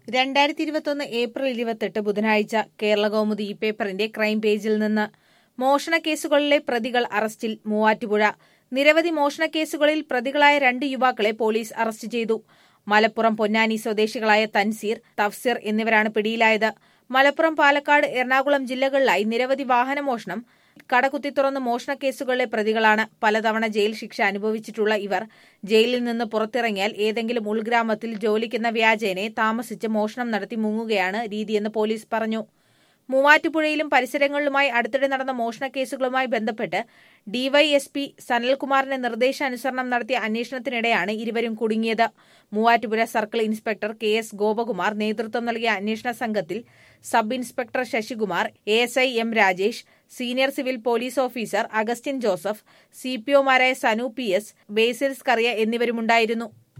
രണ്ടായിരത്തി ഇരുപത്തൊന്ന് ഏപ്രിൽ ഇരുപത്തെട്ട് ബുധനാഴ്ച കേരള കൗമുദി ഈ പേപ്പറിന്റെ ക്രൈം പേജിൽ നിന്ന് മോഷണ കേസുകളിലെ പ്രതികൾ അറസ്റ്റിൽ മൂവാറ്റുപുഴ നിരവധി മോഷണ കേസുകളിൽ പ്രതികളായ രണ്ട് യുവാക്കളെ പോലീസ് അറസ്റ്റ് ചെയ്തു മലപ്പുറം പൊന്നാനി സ്വദേശികളായ തൻസീർ തഫ്സീർ എന്നിവരാണ് പിടിയിലായത് മലപ്പുറം പാലക്കാട് എറണാകുളം ജില്ലകളിലായി നിരവധി വാഹനമോഷണം കടകുത്തി തുറന്ന് മോഷണ കേസുകളിലെ പ്രതികളാണ് പലതവണ ജയിൽ ശിക്ഷ അനുഭവിച്ചിട്ടുള്ള ഇവർ ജയിലിൽ നിന്ന് പുറത്തിറങ്ങിയാൽ ഏതെങ്കിലും ഉൾഗ്രാമത്തിൽ ജോലിക്കുന്ന വ്യാജേനെ താമസിച്ച് മോഷണം നടത്തി മുങ്ങുകയാണ് രീതിയെന്ന് പോലീസ് പറഞ്ഞു മൂവാറ്റുപുഴയിലും പരിസരങ്ങളിലുമായി അടുത്തിടെ നടന്ന മോഷണ കേസുകളുമായി ബന്ധപ്പെട്ട് ഡിവൈഎസ്പി സനൽകുമാറിന്റെ നിർദ്ദേശാനുസരണം നടത്തിയ അന്വേഷണത്തിനിടെയാണ് ഇരുവരും കുടുങ്ങിയത് Muvattupuzha circle inspector K S Gopakumar നേതൃത്വം നൽകിയ അന്വേഷണ സംഘത്തിൽ sub inspector Sasikumar A S I M Rajesh senior civil police officer Augustine Joseph സിപിഒമാരായ സനു പി എസ് ബേസിൽ സ്കറിയ എന്നിവരുമുണ്ടായിരുന്നു